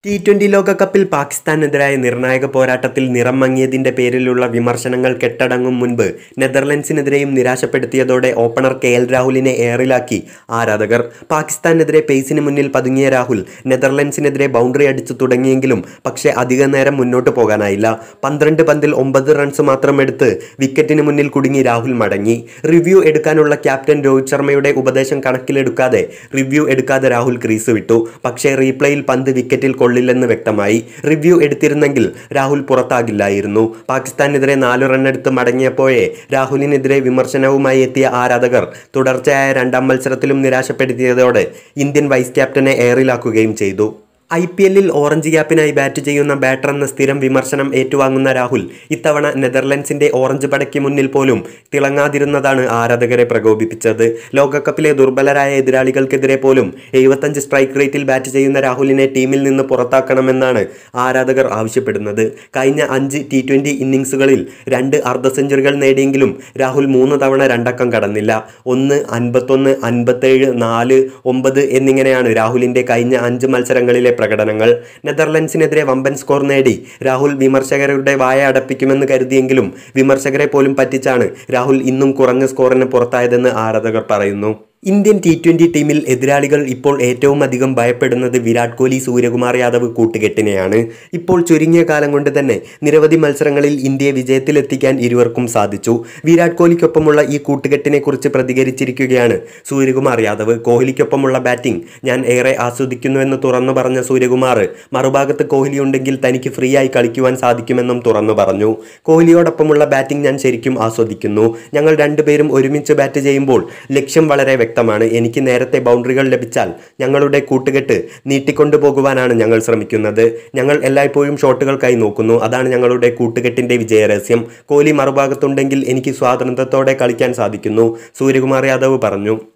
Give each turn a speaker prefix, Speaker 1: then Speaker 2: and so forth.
Speaker 1: T twenty ലോകകപ്പിൽ പാകിസ്ഥാനെതിരായ നിർണായക പോരാട്ടത്തിൽ നിറം മങ്ങിയതിന്റെ പേരിലുള്ള വിമർശനങ്ങൾ കെട്ടടങ്ങും മുൻപ് നെതർലൻഡ്സിനെതിരെയും നിരാശപ്പെടുത്തിയതോടെ ഓപ്പണർ കെ എൽ രാഹുലിനെ എയറിലാക്കി ആരാധകർ പാകിസ്ഥാനെതിരെ പേസിന് മുന്നിൽ പതുങ്ങിയ രാഹുൽ നെതർലൻഡ്സിനെതിരെ ബൗണ്ടറി അടിച്ചു തുടങ്ങിയെങ്കിലും പക്ഷേ അധിക നേരം മുന്നോട്ട് പോകാനായില്ല പന്ത്രണ്ട് പന്തിൽ ഒമ്പത് റൺസ് മാത്രം എടുത്ത് വിക്കറ്റിന് മുന്നിൽ കുടുങ്ങി രാഹുൽ മടങ്ങി റിവ്യൂ എടുക്കാനുള്ള ക്യാപ്റ്റൻ രോഹിത് ശർമ്മയുടെ ഉപദേശം കണക്കിലെടുക്കാതെ റിവ്യൂ എടുക്കാതെ രാഹുൽ ക്രീസ് വിട്ടു പക്ഷേ റീപ്ലേയിൽ പന്ത് വിക്കറ്റിൽ കൊള്ളില്ലെന്ന് വ്യക്തമായി റിവ്യൂ എടുത്തിരുന്നെങ്കിൽ രാഹുൽ പുറത്താകില്ലായിരുന്നു പാകിസ്ഥാനെതിരെ നാല് റണ്ണെടുത്ത് മടങ്ങിയപ്പോഴേ രാഹുലിനെതിരെ വിമർശനവുമായി എത്തിയ ആരാധകർ തുടർച്ചയായ രണ്ടാം മത്സരത്തിലും നിരാശപ്പെടുത്തിയതോടെ ഇന്ത്യൻ വൈസ് ക്യാപ്റ്റനെ എയറിലാക്കുകയും ചെയ്തു ഐ പി എല്ലിൽ ഓറഞ്ച് ക്യാപ്പിനായി ബാറ്റ് ചെയ്യുന്ന ബാറ്റർ എന്ന സ്ഥിരം വിമർശനം ഏറ്റുവാങ്ങുന്ന രാഹുൽ ഇത്തവണ നെതർലൻഡ്സിന്റെ ഓറഞ്ച് പടയ്ക്ക് മുന്നിൽ പോലും തിളങ്ങാതിരുന്നതാണ് ആരാധകരെ പ്രകോപിപ്പിച്ചത് ലോകകപ്പിലെ ദുർബലരായ എതിരാളികൾക്കെതിരെ പോലും എഴുപത്തഞ്ച് സ്ട്രൈക്ക് റേറ്റിൽ ബാറ്റ് ചെയ്യുന്ന രാഹുലിനെ ടീമിൽ നിന്ന് പുറത്താക്കണമെന്നാണ് ആരാധകർ ആവശ്യപ്പെടുന്നത് കഴിഞ്ഞ അഞ്ച് ടി ട്വൻ്റി ഇന്നിങ്സുകളിൽ രണ്ട് അർദ്ധ സെഞ്ചുറികൾ നേടിയെങ്കിലും രാഹുൽ മൂന്ന് തവണ രണ്ടക്കം കടന്നില്ല ഒന്ന് അൻപത്തൊന്ന് അൻപത്തേഴ് നാല് ഒമ്പത് എന്നിങ്ങനെയാണ് രാഹുലിന്റെ കഴിഞ്ഞ അഞ്ച് മത്സരങ്ങളിലെ പ്രകടനങ്ങൾ നെതർലൻഡ്സിനെതിരെ വമ്പൻ സ്കോർ നേടി രാഹുൽ വിമർശകരുടെ വായ അടപ്പിക്കുമെന്ന് കരുതിയെങ്കിലും വിമർശകരെ പോലും പറ്റിച്ചാണ് രാഹുൽ ഇന്നും കുറഞ്ഞ സ്കോറിന് പുറത്തായതെന്ന് ആരാധകർ പറയുന്നു ഇന്ത്യൻ ടി ട്വൻ്റി ടീമിൽ എതിരാളികൾ ഇപ്പോൾ ഏറ്റവും അധികം ഭയപ്പെടുന്നത് വിരാട് കോഹ്ലി സൂര്യകുമാർ യാദവ് കൂട്ടുകെട്ടിനെയാണ് ഇപ്പോൾ ചുരുങ്ങിയ കാലം കൊണ്ട് തന്നെ നിരവധി മത്സരങ്ങളിൽ ഇന്ത്യയെ വിജയത്തിലെത്തിക്കാൻ ഇരുവർക്കും സാധിച്ചു വിരാട് കോഹ്ലിക്കൊപ്പമുള്ള ഈ കൂട്ടുകെട്ടിനെ കുറിച്ച് പ്രതികരിച്ചിരിക്കുകയാണ് സൂര്യകുമാർ യാദവ് കോഹ്ലിക്കൊപ്പമുള്ള ബാറ്റിംഗ് ഞാൻ ഏറെ ആസ്വദിക്കുന്നുവെന്ന് തുറന്നു പറഞ്ഞ സൂര്യകുമാർ മറുഭാഗത്ത് കോഹ്ലി ഉണ്ടെങ്കിൽ തനിക്ക് ഫ്രീ ആയി കളിക്കുവാൻ സാധിക്കുമെന്നും തുറന്നു പറഞ്ഞു കോഹ്ലിയോടൊപ്പമുള്ള ബാറ്റിംഗ് ഞാൻ ശരിക്കും ആസ്വദിക്കുന്നു ഞങ്ങൾ രണ്ടുപേരും ഒരുമിച്ച് ബാറ്റ് ചെയ്യുമ്പോൾ ലക്ഷ്യം വളരെ വ്യക്തമാണ് എനിക്ക് നേരത്തെ ബൗണ്ടറികൾ ലഭിച്ചാൽ ഞങ്ങളുടെ കൂട്ടുകെട്ട് നീട്ടിക്കൊണ്ടുപോകുവാനാണ് ഞങ്ങൾ ശ്രമിക്കുന്നത് ഞങ്ങൾ എല്ലായ്പ്പോഴും ഷോട്ടുകൾക്കായി നോക്കുന്നു അതാണ് ഞങ്ങളുടെ കൂട്ടുകെട്ടിന്റെ വിജയരഹസ്യം കോഹ്ലി മറുഭാഗത്തുണ്ടെങ്കിൽ എനിക്ക് സ്വാതന്ത്ര്യത്തോടെ കളിക്കാൻ സാധിക്കുന്നു സൂര്യകുമാർ യാദവ് പറഞ്ഞു